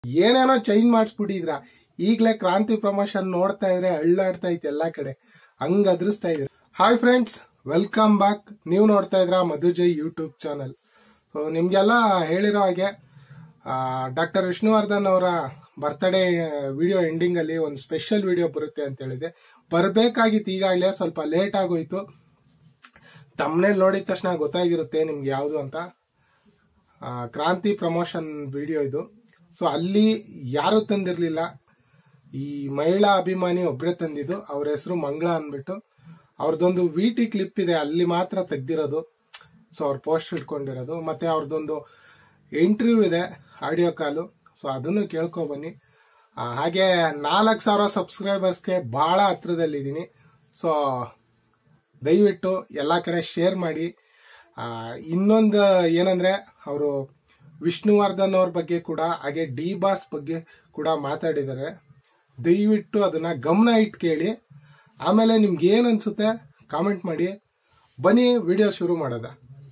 ಏನೇನೋ ಚೇಂಜ್ ಮಾಡಿಸ್ಬಿಟ್ಟಿದ್ರ ಈಗ್ಲೇ ಕ್ರಾಂತಿ ಪ್ರಮೋಷನ್ ನೋಡ್ತಾ ಇದ್ರೆ ಅಳ್ಳಾಡ್ತಾ ಐತೆ ಎಲ್ಲಾ ಕಡೆ ಹಂಗ್ ಅದ್ರಿಸ್ತಾ ಇದ್ರೆ ಹಾಯ್ ಫ್ರೆಂಡ್ಸ್ ವೆಲ್ಕಮ್ ಬ್ಯಾಕ್ ನೀವು ನೋಡ್ತಾ ಇದ್ರ ಮಧುಜೈ ಯೂಟ್ಯೂಬ್ ಚಾನಲ್ ಸೊ ನಿಮ್ಗೆಲ್ಲ ಹೇಳಿರೋ ಹಾಗೆ ಡಾಕ್ಟರ್ ವಿಷ್ಣುವರ್ಧನ್ ಅವರ ಬರ್ತ್ಡೇ ವಿಡಿಯೋ ಎಂಡಿಂಗ್ ಅಲ್ಲಿ ಒಂದು ಸ್ಪೆಷಲ್ ವಿಡಿಯೋ ಬರುತ್ತೆ ಅಂತ ಹೇಳಿದೆ ಬರ್ಬೇಕಾಗಿತ್ತು ಈಗಾಗಲೇ ಸ್ವಲ್ಪ ಲೇಟ್ ಆಗೋಯ್ತು ತಮ್ಮನೇಲಿ ನೋಡಿದ ತಕ್ಷಣ ಗೊತ್ತಾಗಿರುತ್ತೆ ನಿಮ್ಗೆ ಯಾವುದು ಅಂತ ಆ, ಕ್ರಾಂತಿ ಪ್ರಮೋಷನ್ ವಿಡಿಯೋ ಇದು ಸೊ ಅಲ್ಲಿ ಯಾರು ತಂದಿರ್ಲಿಲ್ಲ ಈ ಮಹಿಳಾ ಅಭಿಮಾನಿ ಒಬ್ರೇ ತಂದಿದ್ದು ಅವ್ರ ಹೆಸರು ಮಂಗಳ ಅಂದ್ಬಿಟ್ಟು ಅವ್ರದ್ದೊಂದು ವಿ ಟಿ ಕ್ಲಿಪ್ ಇದೆ ಅಲ್ಲಿ ಮಾತ್ರ ತೆಗ್ದಿರೋದು ಸೊ ಅವ್ರ ಪೋಸ್ಟ್ ಇಟ್ಕೊಂಡಿರೋದು ಮತ್ತೆ ಅವ್ರದ್ದೊಂದು ಇಂಟರ್ವ್ಯೂ ಇದೆ ಆಡಿಯೋ ಕಾಲು ಸೊ ಅದನ್ನು ಕೇಳ್ಕೊ ಬನ್ನಿ ಆ, ಹಾಗೆ ನಾಲ್ಕು ಸಾವಿರ ಸಬ್ಸ್ಕ್ರೈಬರ್ಸ್ಗೆ ಬಹಳ ಹತ್ರದಲ್ಲಿದ್ದೀನಿ ಸೊ ದಯವಿಟ್ಟು ಎಲ್ಲ ಕಡೆ ಶೇರ್ ಮಾಡಿ ಆ, ಇನ್ನೊಂದು ಏನಂದ್ರೆ ಅವರು ವಿಷ್ಣುವರ್ಧನ್ ಅವ್ರ ಬಗ್ಗೆ ಕೂಡ ಹಾಗೆ ಡಿ ಬಾಸ್ ಬಗ್ಗೆ ಕೂಡ ಮಾತಾಡಿದ್ದಾರೆ ದಯವಿಟ್ಟು ಅದನ್ನ ಗಮನ ಇಟ್ಟು ಕೇಳಿ ಆಮೇಲೆ ನಿಮ್ಗೆ ಏನ್ ಅನ್ಸುತ್ತೆ ಕಾಮೆಂಟ್ ಮಾಡಿ ಬನ್ನಿ ವಿಡಿಯೋ ಶುರು ಮಾಡೋದ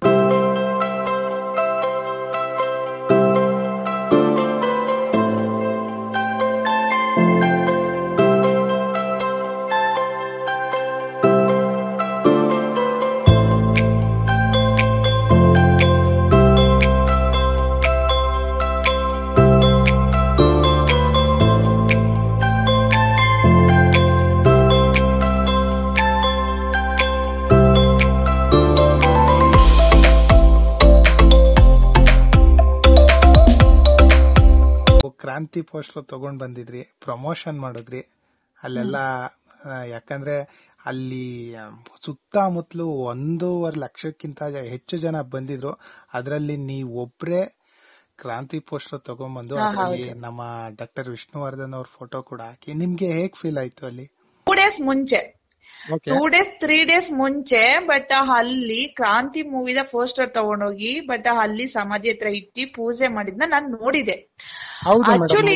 ಕ್ರಾಂತಿ ಪೋಸ್ಟರ್ ತಗೊಂಡ್ ಬಂದಿದ್ರಿ ಪ್ರಮೋಷನ್ ಮಾಡಿದ್ರಿ ಅಲ್ಲೆಲ್ಲ ಆ, ಯಾಕಂದ್ರೆ ಅಲ್ಲಿ ಆ, ಸುತ್ತಮುತ್ತಲು ಒಂದೂವರೆ ಲಕ್ಷಕ್ಕಿಂತ ಜ- ಹೆಚ್ಚು ಜನ ಬಂದಿದ್ರು ಅದರಲ್ಲಿ ನೀವ್ ಒಬ್ರೇ ಕ್ರಾಂತಿ ಪೋಸ್ಟರ್ ತಗೊಂಡ್ಬಂದು ಅದರಲ್ಲಿ ನಮ್ಮ ಡಾಕ್ಟರ್ ವಿಷ್ಣುವರ್ಧನ್ ಅವ್ರ ಫೋಟೋ ಕೂಡ ಹಾಕಿ ನಿಮ್ಗೆ ಹೇಗ್ ಫೀಲ್ ಆಯ್ತು ಅಲ್ಲಿ ಟೂ ಡೇಸ್ ಮುಂಚೆ okay two days three days ಮುಂಚೆ ಬಟ್ ಅಲ್ಲಿ ಕ್ರಾಂತಿ ಮೂವಿದ ಪೋಸ್ಟರ್ ತಗೊಂಡೋಗಿ ಬಟ್ ಅಲ್ಲಿ ಸಮಾಧಿ ಹತ್ರ ಇಟ್ಟಿ ಪೂಜೆ ಮಾಡಿದ್ನ ನಾನ್ ನೋಡಿದೆ ಹೌದು ಮೇಡಮ್ ಆಕ್ಚುಲಿ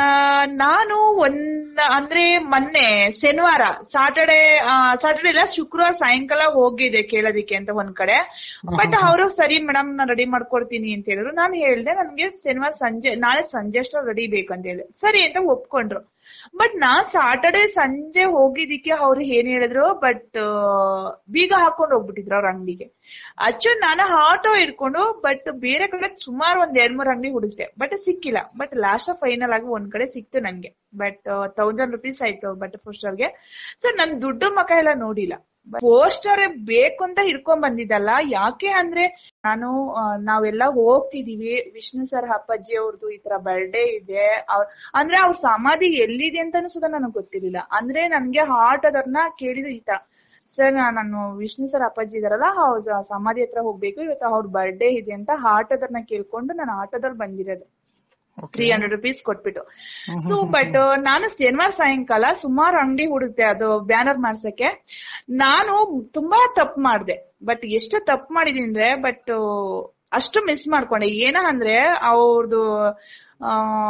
ನಾನು ಒಂದ್ ಅಂದ್ರೆ ಮೊನ್ನೆ ಶನಿವಾರ ಸಾಟರ್ಡೆ ಸಾಟರ್ಡೆ ಇಲ್ಲ ಶುಕ್ರವಾರ ಸಾಯಂಕಾಲ ಹೋಗಿದ್ದೆ ಕೇಳೋದಿಕ್ಕೆ ಅಂತ ಒಂದ್ ಕಡೆ ಬಟ್ ಅವರು ಸರಿ ಮೇಡಮ್ ನಾನು ರೆಡಿ ಮಾಡ್ಕೊಡ್ತೀನಿ ಅಂತ ಹೇಳಿದ್ರು ನಾನು ಹೇಳ್ದೆ ನನ್ಗೆ ಶನಿವಾರ ಸಂಜೆ ನಾಳೆ ಸಂಜೆ ಅಷ್ಟು ರೆಡಿ ಬೇಕಂತ ಹೇಳಿದೆ ಸರಿ ಅಂತ ಒಪ್ಕೊಂಡ್ರು ಬಟ್ ನಾ ಸಾಟರ್ಡೆ ಸಂಜೆ ಹೋಗಿದ್ದಕ್ಕೆ ಅವ್ರು ಏನ್ ಹೇಳಿದ್ರು ಬಟ್ ಬೀಗ ಹಾಕೊಂಡು ಹೋಗ್ಬಿಟ್ಟಿದ್ರು ಅವ್ರ ಅಂಗಡಿಗೆ ಅಚ್ಚು ನಾನು ಆಟೋ ಇಟ್ಕೊಂಡು ಬಟ್ ಬೇರೆ ಕಡೆ ಸುಮಾರು ಒಂದ್ ಎರಡ್ ಮೂರ್ ಅಂಗಡಿ ಹುಡುಕ್ತೆ ಬಟ್ ಸಿಕ್ಕಿಲ್ಲ ಬಟ್ ಲಾಸ್ಟ್ ಫೈನಲ್ ಆಗಿ ಒಂದ್ ಕಡೆ ಸಿಕ್ತು ನನ್ಗೆ ಬಟ್ ತೌಸಂಡ್ ರುಪೀಸ್ ಆಯ್ತು ಬಟ್ ಪೋಸ್ಟರ್ಗೆ ಸೊ ನನ್ ದುಡ್ಡು ಮಕ ಎಲ್ಲ ನೋಡಿಲ್ಲ ಪೋಸ್ಟರ್ ಬೇಕು ಅಂತ ಹಿಡ್ಕೊಂಡ್ ಬಂದಿದ್ದಲ್ಲ ಯಾಕೆ ಅಂದ್ರೆ ನಾನು ಆ, ನಾವೆಲ್ಲ ಹೋಗ್ತಿದೀವಿ ವಿಷ್ಣು ಸರ್ ಅಪ್ಪಾಜಿ ಅವ್ರದ್ದು ಈ ತರ ಬರ್ಡೇ ಇದೆ ಅವ್ರ್ ಅಂದ್ರೆ ಅವ್ರ ಸಮಾಧಿ ಎಲ್ಲಿದೆ ಅಂತಾನು ಸುಧಾ ನನಗ್ ಗೊತ್ತಿರ್ಲಿಲ್ಲ ಅಂದ್ರೆ ನನ್ಗೆ ಹಾರ್ಟ್ ಅದನ್ನ ಕೇಳಿದ್ರು ಈ ತರ ಸರ್ ನಾನು ವಿಷ್ಣು ಸರ್ ಅಪ್ಪಾಜಿ ಇದಾರಲ್ಲ ಅವ್ರ ಸಮಾಧಿ ಹತ್ರ ಹೋಗ್ಬೇಕು ಇವತ್ತು ಅವ್ರ ಬರ್ಡೇ ಇದೆ ಅಂತ ಹಾರ್ಟ್ ಅದನ್ನ ಕೇಳ್ಕೊಂಡು ನಾನು ಆಟೋದಲ್ಲಿ ಬಂದಿರೋದು ತ್ರೀ ಹಂಡ್ರೆಡ್ ರುಪೀಸ್ ಕೊಟ್ಬಿಟ್ಟು ಸೊ ಬಟ್ ನಾನು ಶನಿವಾರ ಸಾಯಂಕಾಲ ಸುಮಾರು ಅಂಗಡಿ ಹುಡುಕ್ತೆ ಅದು ಬ್ಯಾನರ್ ಮಾಡ್ಸಕ್ಕೆ ನಾನು ತುಂಬಾ ತಪ್ಪು ಮಾಡ್ದೆ ಬಟ್ ಎಷ್ಟು ತಪ್ಪು ಮಾಡಿದೀನಿ ಅಂದ್ರೆ ಬಟ್ ಅಷ್ಟು ಮಿಸ್ ಮಾಡ್ಕೊಂಡೆ ಏನ ಅಂದ್ರೆ ಅವ್ರದ್ದು ಆ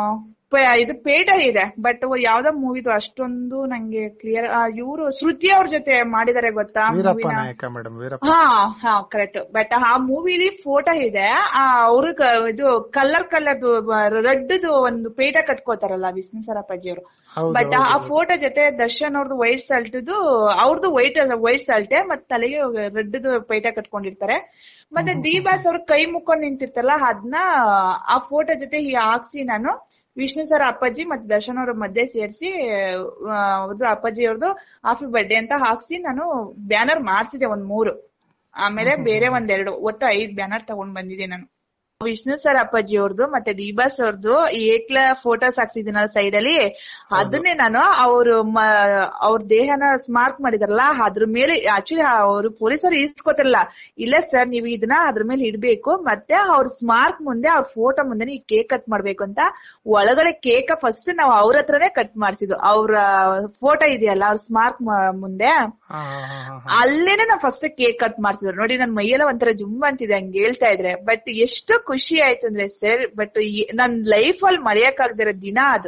ಪ- ಇದು ಪೇಟ ಇದೆ ಬಟ್ ಯಾವ್ದೋ ಮೂವಿದು ಅಷ್ಟೊಂದು ನಂಗೆ ಕ್ಲಿಯರ್ ಇವರು ಶ್ರುತಿ ಅವ್ರ ಜೊತೆ ಮಾಡಿದಾರೆ ಗೊತ್ತಾ ವೀರಪ್ಪ ಮೂವಿನ ನಾಯಕ ಮೇಡಮ್ ವೀರಪ್ಪ ಹಾ ಹಾ ಕರೆಕ್ಟ್ ಬಟ್ ಆ ಮೂವಿಲಿ ಫೋಟೋ ಇದೆ ಆ ಅವ್ರು ಕ- ಇದು ಕಲರ್ ಕಲರ್ದು ರೆಡ್ದು ಒಂದು ಪೇಟ ಕಟ್ಕೋತಾರಲ್ಲ ವಿಷ್ಣು ಸರಪ್ಪಾಜಿ ಅವರು ಹೌದು ಬಟ್ ಆ ಫೋಟೋ ಜೊತೆ ದರ್ಶನ್ ಅವ್ರದ್ದು ವೈಟ್ ಸಲ್ಟ್ದು ಅವ್ರದ್ದು ವೈಟ್ ವೈಟ್ ಸಲ್ಟೆ ಮತ್ ತಲೆಗೆ ರೆಡ್ದು ಪೇಟ ಕಟ್ಕೊಂಡಿರ್ತಾರೆ ಮತ್ತೆ ಡಿ ಬಾಸ್ ಅವ್ರ ಕೈ ಮುಕ್ಕೊಂಡು ನಿಂತಿರ್ತಾರಲ್ಲ ಅದನ್ನ ಆ ಫೋಟೋ ಜೊತೆ ಈ ಹಾಕ್ಸಿ ನಾನು ವಿಷ್ಣು ಸರ್ ಅಪ್ಪಾಜಿ ಮತ್ತೆ ದರ್ಶನ್ ಅವ್ರ ಮಧ್ಯೆ ಸೇರಿಸಿ ಅವ್ರದ್ದು ಅಪ್ಪಾಜಿ ಅವ್ರದ್ದು ಹಾಫಿ ಬರ್ಡೇ ಅಂತ ಹಾಕ್ಸಿ ನಾನು ಬ್ಯಾನರ್ ಮಾಡ್ಸಿದೆ ಒಂದ್ ಮೂರು ಆಮೇಲೆ ಬೇರೆ ಒಂದೆರಡು ಒಟ್ಟು ಐದ್ ಬ್ಯಾನರ್ ತಗೊಂಡ್ ಬಂದಿದೆ ನಾನು ವಿಷ್ಣು ಸರ್ ಅಪ್ಪಾಜಿ ಅವ್ರದ್ದು ಮತ್ತೆ ಡಿಬಾಸ್ ಅವ್ರದ್ದು ಈ ಏಕ್ಲ ಫೋಟೋಸ್ ಹಾಕ್ಸಿದ್ದೀನಲ್ಲ ಸೈಡ್ ಅಲ್ಲಿ ಅದನ್ನೇ ನಾನು ಅವ್ರು ಅವ್ರ ದೇಹನ ಸ್ಮಾರ್ಕ್ ಮಾಡಿದಾರಲ್ಲ ಅದ್ರ ಮೇಲೆ ಆಕ್ಚುಲಿ ಅವರು ಪೊಲೀಸರು ಇಸ್ಕೊತಿರಲ್ಲ ಇಲ್ಲ ಸರ್ ನೀವು ಇದನ್ನ ಅದ್ರ ಮೇಲೆ ಇಡ್ಬೇಕು ಮತ್ತೆ ಅವ್ರ ಸ್ಮಾರ್ಕ್ ಮುಂದೆ ಅವ್ರ ಫೋಟೋ ಮುಂದೆ ಈ ಕೇಕ್ ಕಟ್ ಮಾಡ್ಬೇಕು ಅಂತ ಒಳಗಡೆ ಕೇಕ್ ಫಸ್ಟ್ ನಾವು ಅವ್ರ ಹತ್ರನೇ ಕಟ್ ಮಾಡ್ಸಿದ್ವು ಅವ್ರ ಫೋಟೋ ಇದೆಯಲ್ಲ ಅವ್ರ ಸ್ಮಾರ್ಕ್ ಮುಂದೆ ಹಾ ಹಾ ಹಾ ಹಾ ಅಲ್ಲೇನೆ ನಾ ಫಸ್ಟ್ ಕೇಕ್ ಕಟ್ ಮಾಡ್ಸಿದ್ರು ನೋಡಿ ನನ್ ಮೈಯೆಲ್ಲ ಒಂಥರ ಜುಮ್ ಅಂತಿದೆ ಹಂಗೆ ಹೇಳ್ತಾ ಇದ್ರೆ ಬಟ್ ಎಷ್ಟು ಖುಷಿ ಆಯ್ತು ಅಂದ್ರೆ ಸರ್ ಬಟ್ ನನ್ ಲೈಫ್ ಅಲ್ಲಿ ಮರೆಯಕ್ಕಾಗ್ದಿರೋ ದಿನ ಅದು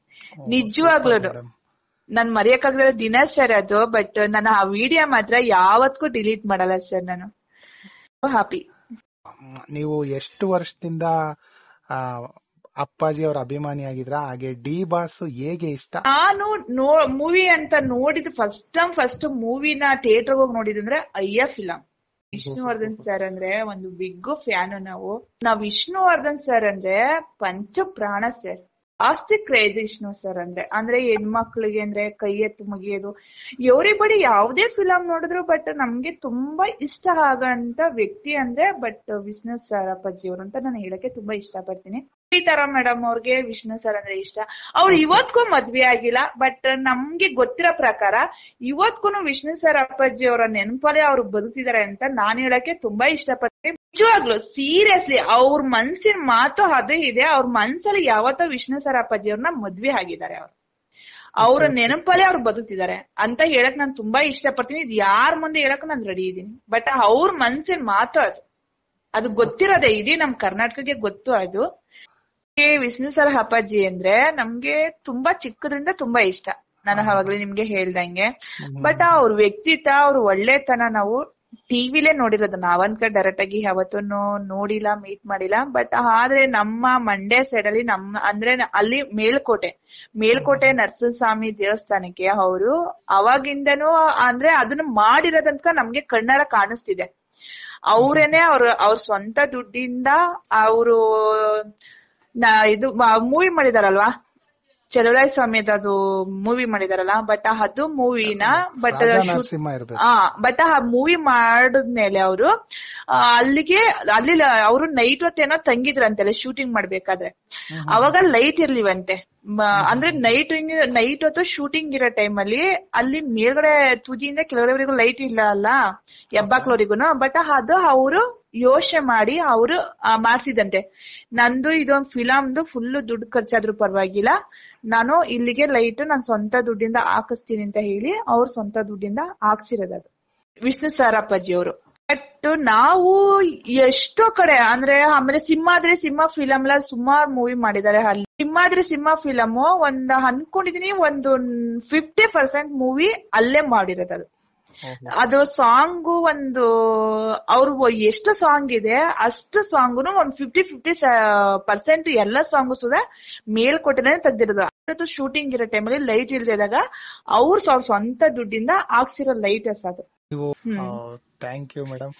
ನಿಜವಾಗ್ಲೂ ಮೇಡಮ್ ನಾನ್ ಮರೆಯಕ್ಕಾಗ್ದಿರೋ ದಿನ ಸರ್ ಅದು ಬಟ್ ನಾನು ಆ ವಿಡಿಯೋ ಮಾತ್ರ ಯಾವತ್ಗೂ ಡಿಲೀಟ್ ಮಾಡಲ್ಲ ಸರ್ ನಾನು ಹ್ಯಾಪಿ ನೀವು ಎಷ್ಟು ವರ್ಷದಿಂದ ಆ, ಅಪ್ಪಾಜಿ ಅವ್ರ ಅಭಿಮಾನಿ ಆಗಿದ್ರ ಹಾಗೆ ಡಿ ಬಾಸ್ ಹೇಗೆ ಇಷ್ಟ ನಾನು ನೋ ಮೂವಿ ಅಂತ ನೋಡಿದ ಫಸ್ಟ್ ಟೈಮ್ ಫಸ್ಟ್ ಮೂವಿನ ಥಿಯೇಟರ್ ಹೋಗಿ ನೋಡಿದಂದ್ರೆ ಅಯ್ಯ ಫಿಲಂ ವಿಷ್ಣುವರ್ಧನ್ ಸರ್ ಅಂದ್ರೆ ಒಂದು ಬಿಗ್ ಫ್ಯಾನ್ ನಾವು ನಾವ್ ವಿಷ್ಣುವರ್ಧನ್ ಸರ್ ಅಂದ್ರೆ ಪಂಚ ಪ್ರಾಣ ಸರ್ ಜಾಸ್ತಿ ಕ್ರೇಜ್ ವಿಷ್ಣು ಸರ್ ಅಂದ್ರೆ ಅಂದ್ರೆ ಹೆಣ್ಮಕ್ಳಿಗೆ ಅಂದ್ರೆ ಕೈ ಎತ್ತು ಮುಗಿಯೋದು ಎವ್ರಿಬಡಿ ಯಾವ್ದೇ ಫಿಲಂ ನೋಡಿದ್ರು ಬಟ್ ನಮ್ಗೆ ತುಂಬಾ ಇಷ್ಟ ಆಗಂತ ವ್ಯಕ್ತಿ ಅಂದ್ರೆ ಬಟ್ ವಿಷ್ಣು ಸರ್ ಅಪ್ಪಾಜಿ ಅವರು ಅಂತ ನಾನು ಹೇಳಕ್ಕೆ ತುಂಬಾ ಇಷ್ಟಪಡ್ತೀನಿ ಈ ತರ ಮೇಡಮ್ ಅವ್ರಿಗೆ ವಿಷ್ಣು ಸರ್ ಅಂದ್ರೆ ಇಷ್ಟ ಅವ್ರು ಇವತ್ಗೂ ಮದ್ವೆ ಆಗಿಲ್ಲ ಬಟ್ ನಮ್ಗೆ ಗೊತ್ತಿರೋ ಪ್ರಕಾರ ಇವತ್ಗೂ ವಿಷ್ಣು ಸರ್ ಅಪ್ಪಾಜಿ ಅವರ ನೆನಪಲ್ಲೇ ಅವ್ರು ಬದುಕಿದ್ದಾರೆ ಅಂತ ನಾನ್ ಹೇಳಕ್ಕೆ ತುಂಬಾ ಇಷ್ಟಪಡ್ತೀನಿ ನಿಜವಾಗ್ಲು ಸೀರಿಯಸ್ಲಿ ಅವ್ರ ಮನ್ಸಿನ ಮಾತು ಅದೇ ಇದೆ ಅವ್ರ ಮನ್ಸಲ್ಲಿ ಯಾವತ್ತೋ ವಿಷ್ಣು ಸರ್ ಅಪ್ಪಾಜಿ ಅವ್ರನ್ನ ಮದ್ವೆ ಆಗಿದ್ದಾರೆ ಅವ್ರು ಅವ್ರ ನೆನಪಲ್ಲೇ ಅವ್ರು ಬದುಕ್ತಿದ್ದಾರೆ ಅಂತ ಹೇಳಕ್ ನಾನು ತುಂಬಾ ಇಷ್ಟಪಡ್ತೀನಿ ಇದು ಯಾರ ಮುಂದೆ ಹೇಳಕ್ ನಾನು ರೆಡಿ ಇದ್ದೀನಿ ಬಟ್ ಅವ್ರ ಮನ್ಸಿನ ಮಾತು ಅದು ಅದು ಗೊತ್ತಿರೋದೇ ಇಡೀ ನಮ್ ಕರ್ನಾಟಕಕ್ಕೆ ಗೊತ್ತು ಅದು ನಮ್ಗೆ ವಿಷ್ಣು ಸರ್ ಅಪ್ಪಾಜಿ ಅಂದ್ರೆ ನಮ್ಗೆ ತುಂಬಾ ಚಿಕ್ಕದ್ರಿಂದ ತುಂಬಾ ಇಷ್ಟ ನಾನು ಅವಾಗ್ಲೇ ನಿಮ್ಗೆ ಹೇಳ್ದಂಗೆ ಬಟ್ ಅವ್ರ ವ್ಯಕ್ತಿತ್ವ ಅವ್ರ ಒಳ್ಳೆತನ ನಾವು ಟಿವಿಲೇ ನೋಡಿರೋದು ನಾವಂತ ಡೈರೆಕ್ಟ್ ಆಗಿ ಯಾವತ್ತೂ ನೋಡಿಲ್ಲ ಮೀಟ್ ಮಾಡಿಲ್ಲ ಬಟ್ ಆದ್ರೆ ನಮ್ಮ ಮಂಡ್ಯ ಸೈಡ್ ಅಲ್ಲಿ ನಮ್ಮ ಅಂದ್ರೆ ಅಲ್ಲಿ ಮೇಲ್ಕೋಟೆ ಮೇಲ್ಕೋಟೆ ನರಸಿಂಹಸ್ವಾಮಿ ದೇವಸ್ಥಾನಕ್ಕೆ ಅವರು ಅವಾಗಿಂದನೂ ಅಂದ್ರೆ ಅದನ್ನ ಮಾಡಿರೋದಂತ ನಮ್ಗೆ ಕಣ್ಣಾರ ಕಾಣಿಸ್ತಿದೆ ಅವ್ರೇನೆ ಅವ್ರ ಅವ್ರ ಸ್ವಂತ ದುಡ್ಡಿಂದ ಅವರು ಇದು ಮೂವಿ ಮಾಡಿದಾರಲ್ವಾ ಚಲುವರಾಯ ಸ್ವಾಮಿದ ಅದು ಮೂವಿ ಮಾಡಿದಾರಲ್ಲ ಬಟ್ ಅದು ಮೂವಿನ ಬಟ್ ರಾಜಾ ನರಸಿಂಹ ಇರ್ಬೇಕು ಆ ಬಟ್ ಆ ಮೂವಿ ಮಾಡಿದ್ಮೇಲೆ ಅವರು ಅಲ್ಲಿಗೆ ಅಲ್ಲಿ ಅವರು ನೈಟ್ ಹೊತ್ತೇನೋ ತಂಗಿದ್ರಂತೆಲ್ಲ ಶೂಟಿಂಗ್ ಮಾಡ್ಬೇಕಾದ್ರೆ ಅವಾಗ ಲೈಟ್ ಇರ್ಲಿವಂತೆ ಮ- ಅಂದ್ರೆ ನೈಟ್ ನೈಟ್ ಹೊತ್ತು ಶೂಟಿಂಗ್ ಇರೋ ಟೈಮ್ ಅಲ್ಲಿ ಅಲ್ಲಿ ಮೇಲ್ಗಡೆ ತುದಿಯಿಂದ ಕೆಳಗಡೆವರೆಗೂ ಲೈಟ್ ಇಲ್ಲ ಅಲ್ಲ ಹೆಬ್ಬಾಕ್ಲವರಿಗೂನು ಬಟ್ ಅದು ಅವರು ಯೋಚನೆ ಮಾಡಿ ಅವರು ಮಾಡ್ಸಿದಂತೆ ನಂದು ಇದೊಂದು ಫಿಲಮ್ದು ಫುಲ್ ದುಡ್ಡು ಖರ್ಚಾದ್ರೂ ಪರವಾಗಿಲ್ಲ ನಾನು ಇಲ್ಲಿಗೆ ಲೈಟ್ ನಾನು ಸ್ವಂತ ದುಡ್ಡಿಂದ ಹಾಕಿಸ್ತೀನಿ ಅಂತ ಹೇಳಿ ಅವ್ರ ಸ್ವಂತ ದುಡ್ಡಿಂದ ಹಾಕ್ಸಿರೋದು ಅದು ವಿಷ್ಣು ಸಾರಪ್ಪಾಜಿ ಅವರು ಬಟ್ ನಾವು ಎಷ್ಟೋ ಕಡೆ ಅಂದ್ರೆ ಆಮೇಲೆ ಸಿಂಹಾದ್ರಿ ಸಿಂಹ ಫಿಲಮ್ ಲ ಸುಮಾರು ಮೂವಿ ಮಾಡಿದ್ದಾರೆ ಅಲ್ಲಿ ಸಿಂಹಾದ್ರಿ ಸಿಂಹ ಫಿಲಮ್ ಒಂದ್ ಅನ್ಕೊಂಡಿದೀನಿ ಒಂದು ಫಿಫ್ಟಿ ಪರ್ಸೆಂಟ್ ಮೂವಿ ಅಲ್ಲೇ ಮಾಡಿರೋದು ಅದು ಅದು ಸಾಂಗು ಒಂದು ಅವ್ರು ಎಷ್ಟು ಸಾಂಗ್ ಇದೆ ಅಷ್ಟು ಸಾಂಗುನು ಒಂದ್ ಫಿಫ್ಟಿ ಫಿಫ್ಟಿ ಪರ್ಸೆಂಟ್ ಎಲ್ಲ ಸಾಂಗು ಸುದ ಮೇಲ್ಕೋಟೆನೆ ತೆಗ್ದಿರೋದು ಅವತ್ತು ಶೂಟಿಂಗ್ ಇರೋ ಟೈಮಲ್ಲಿ ಲೈಟ್ ಇಲ್ದಿದಾಗ ಅವ್ರ ಅವ್ರ ಸ್ವಂತ ದುಡ್ಡಿಂದ ಹಾಕ್ಸಿರೋ ಲೈಟಸ್ ಅದು ನೀವು ಹ್ಮ್. ಥ್ಯಾಂಕ್ ಯು ಮೇಡಮ್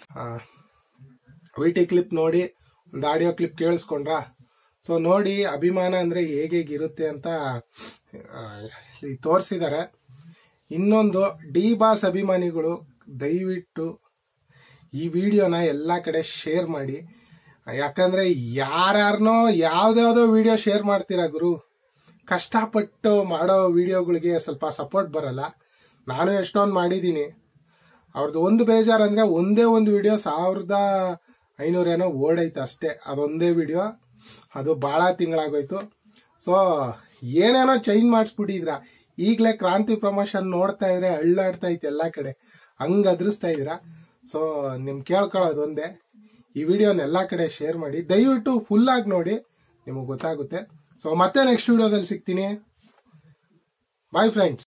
ವಿಟಿ ಕ್ಲಿಪ್ ನೋಡಿ ಒಂದು ಆಡಿಯೋ ಕ್ಲಿಪ್ ಕೇಳಿಸ್ಕೊಂಡ್ರಾ ಸೊ ನೋಡಿ ಅಭಿಮಾನ ಅಂದ್ರೆ ಹೇಗೆ ಇರುತ್ತೆ ಅಂತ ತೋರಿಸಿದ್ದಾರೆ ಇನ್ನೊಂದು ಡಿ ಬಾಸ್ ಅಭಿಮಾನಿಗಳು ದಯವಿಟ್ಟು ಈ ವಿಡಿಯೋನ ಎಲ್ಲಾ ಕಡೆ ಶೇರ್ ಮಾಡಿ ಯಾಕಂದ್ರೆ ಯಾರ್ಯಾರನೋ ಯಾವ್ದ್ಯಾವ್ದೋ ವಿಡಿಯೋ ಶೇರ್ ಮಾಡ್ತೀರಾ ಗುರು ಕಷ್ಟಪಟ್ಟು ಮಾಡೋ ವಿಡಿಯೋಗಳಿಗೆ ಸ್ವಲ್ಪ ಸಪೋರ್ಟ್ ಬರಲ್ಲ ನಾನು ಎಷ್ಟೊಂದು ಮಾಡಿದ್ದೀನಿ ಅವ್ರದ್ದು ಒಂದು ಬೇಜಾರ್ ಅಂದ್ರೆ ಒಂದೇ ಒಂದು ವಿಡಿಯೋ ಸಾವಿರದ ಐನೂರೇನೋ ಓಡೈತೆ ಅಷ್ಟೇ ಅದೊಂದೇ ವಿಡಿಯೋ ಅದು ಬಹಳ ತಿಂಗಳಾಗೋಯ್ತು ಸೊ ಏನೇನೋ ಚೇಂಜ್ ಮಾಡಿಸ್ಬಿಟ್ಟಿದ್ರ ಈಗಲೇ ಕ್ರಾಂತಿ ಪ್ರಮೋಷನ್ ನೋಡ್ತಾ ಇದ್ರೆ ಅಳ್ಳಾಡ್ತಾ ಐತೆ ಎಲ್ಲಾ ಕಡೆ ಹಂಗ್ ಅದ್ರಿಸ್ತಾ ಇದೀರಾ ಸೊ ನಿಮ್ ಕೇಳ್ಕೊಳ್ಳೋದು ಒಂದೇ ಈ ವಿಡಿಯೋನ ಎಲ್ಲಾ ಕಡೆ ಶೇರ್ ಮಾಡಿ ದಯವಿಟ್ಟು ಫುಲ್ ಆಗಿ ನೋಡಿ ನಿಮಗೆ ಗೊತ್ತಾಗುತ್ತೆ ಸೊ ಮತ್ತೆ ನೆಕ್ಸ್ಟ್ ವಿಡಿಯೋದಲ್ಲಿ ಸಿಗ್ತೀನಿ ಬಾಯ್ ಫ್ರೆಂಡ್ಸ್